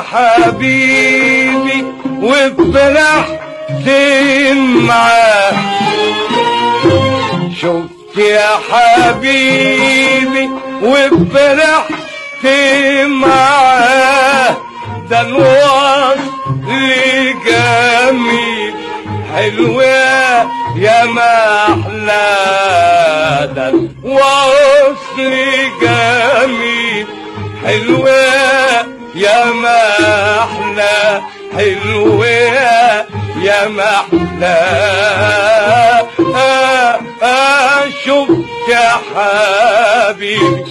حبيبي وفرحت معاه شفت يا حبيبي وفرحت معاه ده الوصل جميل حلو يا يا ما احلى ده الوصل جميل حلو يا يا ما احلى حلو يا يا ما احلى آه آه شفت يا حبيبي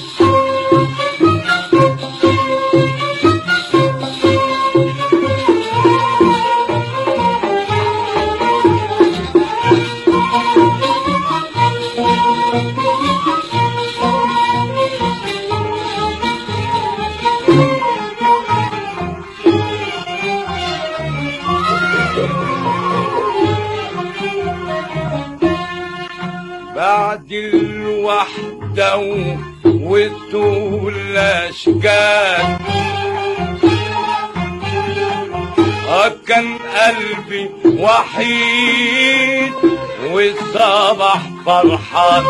بعد الوحدة و- وطول الأشجار آه كان قلبي وحيد والصباح فرحان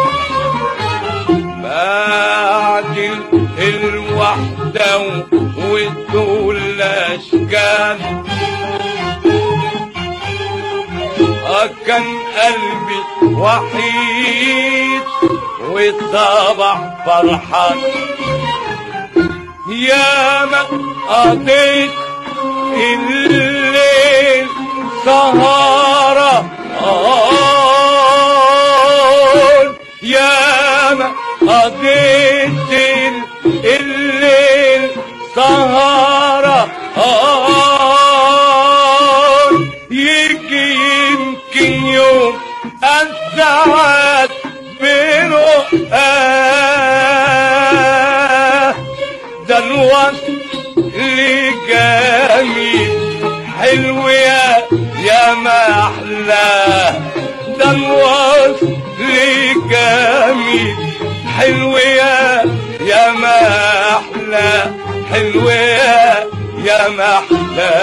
بعد ال- الوحدة و- وطول الأشجار آه كان قلبي وحيد والصباح فرحان يا ما قضيت الليل سهرة آه يا ما قضيت ال- الليل سهرة آه يجي يمكن يوم السعد برؤاه ده الوصل جميل حلو يا يا ما احلاه ده الوصل جميل حلو يا يا ما احلى حلو يا يا ما احلى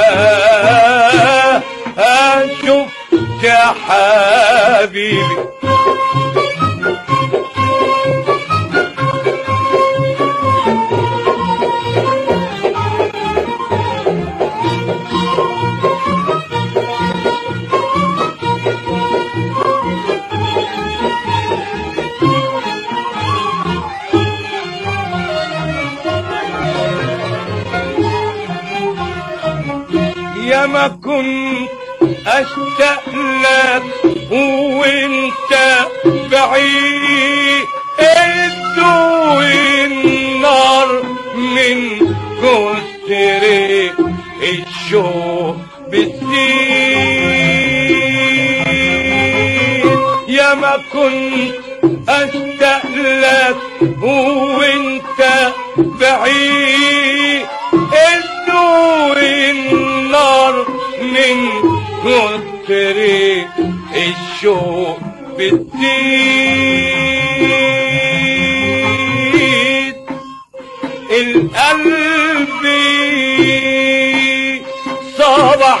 شفت يا حبيبي يا ما كنت اشتاق لك وانت بعيد النار من كتر الشوق بتزيد يا ما كنت اشتاق لك وانت بعيد النور النار من كتر الشوق بتزيد القلب صبح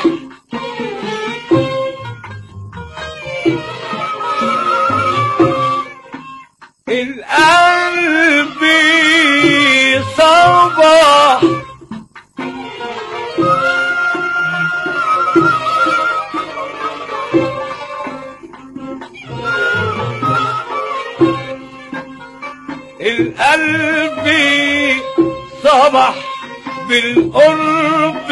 القلب صبح القلب صبح بالقرب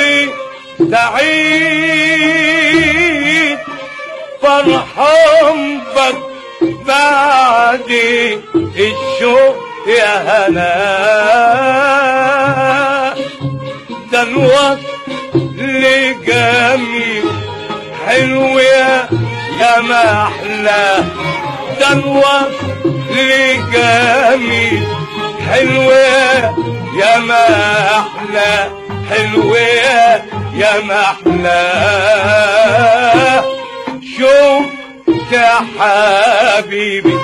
سعيد فرحان بك بعد الشوق يا هنا ده الوصل جميل حلو يا يا ما احلى ده الوصل جميل حلو يا يا ما احلى حلو يا يا ما احلى شوف يا حبيبي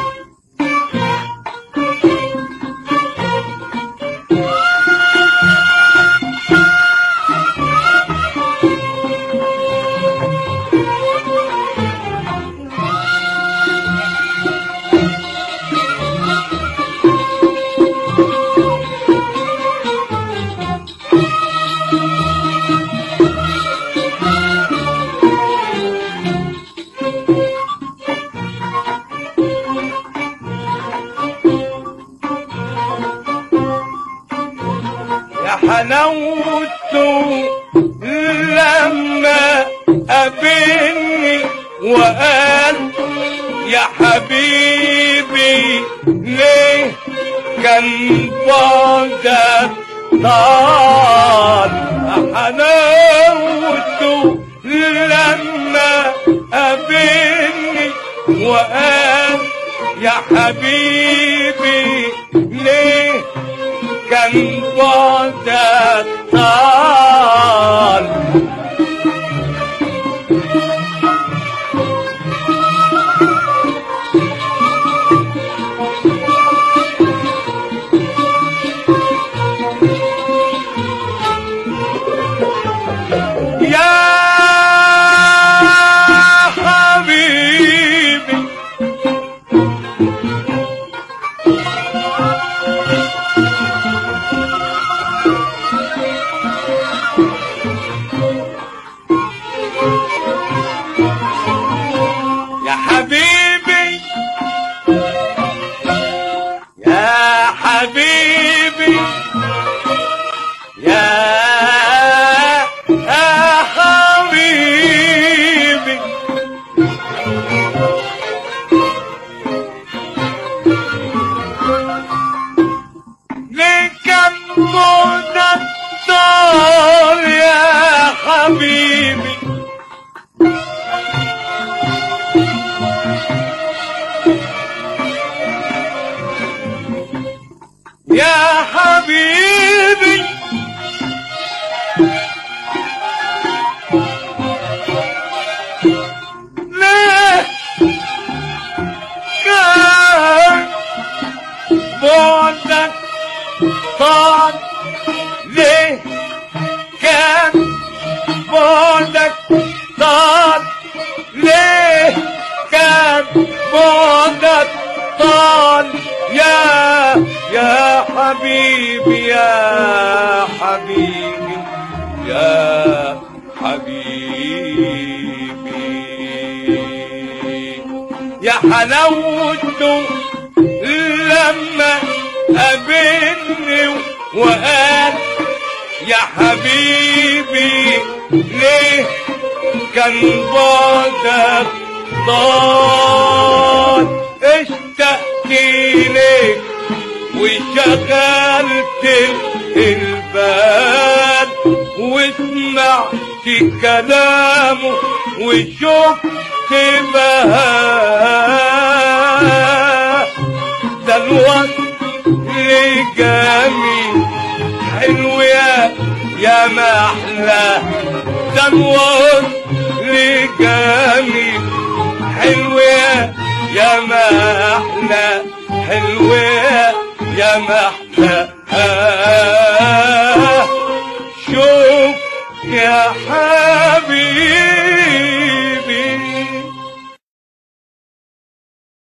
وقال يا حبيبي ليه كان بعدك طال حلاوته لما قابلني وقال يا حبيبي ليه كان بعدك طال يا حبيبي يا حبيبي يا حبيبي يا يا حبيبي لك المنى الدار يا حبيبي يا حبيبي ليه كان بعدك طال ليه كان بعدك طال ليه كان بعدك طال يا يا حبيبي يا حبيبي يا حبيبي يا حلاوته لما قابلني وقال يا حبيبي ليه كان بعدك ضال اشتقت ليك وشغلت البال وسمعت كلامه وشفت بهاه ده الوقت جميل حلو يا يا ما احلى ده الوقت جميل حلو يا يا ما احلى حلو يا يا ما احلى آه شوف يا حبيبي